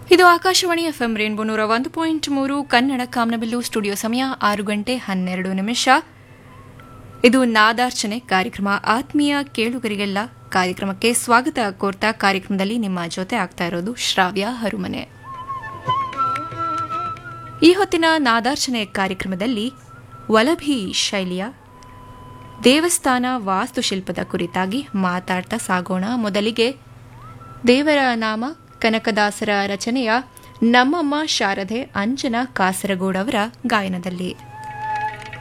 ಇದು Akashvani FM rainbow ನೂರ ಒಂದು ಪಾಯಿಂಟ್ ಮೂರು ಕನ್ನಡ ಕಾಮನಬಿಲ್ಲು ಸ್ಟುಡಿಯೋ ಸಮಯ ಆರು ಗಂಟೆ ಹನ್ನೆರಡು ನಿಮಿಷ ಇದು ನಾದಾರ್ಚನೆ ಕಾರ್ಯಕ್ರಮ ಆತ್ಮೀಯ ಕೇಳುಗರಿಗೆಲ್ಲ ಕಾರ್ಯಕ್ರಮಕ್ಕೆ ಸ್ವಾಗತ ಕೋರ್ತಾ ಕಾರ್ಯಕ್ರಮದಲ್ಲಿ ನಿಮ್ಮ ಜೊತೆ ಆಗ್ತಾ ಇರೋದು ಶ್ರಾವ್ಯ ಹರುಮನೆ ಈ ಹೊತ್ತಿನ ನಾದಾರ್ಚನೆ ಕಾರ್ಯಕ್ರಮದಲ್ಲಿ ವಲಭಿ ಶೈಲಿಯ ದೇವಸ್ಥಾನ ವಾಸ್ತುಶಿಲ್ಪದ ಕುರಿತಾಗಿ ಮಾತಾಡ್ತಾ ಸಾಗೋಣ ಮೊದಲಿಗೆ ದೇವರ ನಾಮ ಕನಕದಾಸರ ರಚನೆಯ ನಮ್ಮಮ್ಮ ಶಾರದೆ ಅಂಜನಾ ಕಾಸರಗೋಡವರ ಗಾಯನದಲ್ಲಿ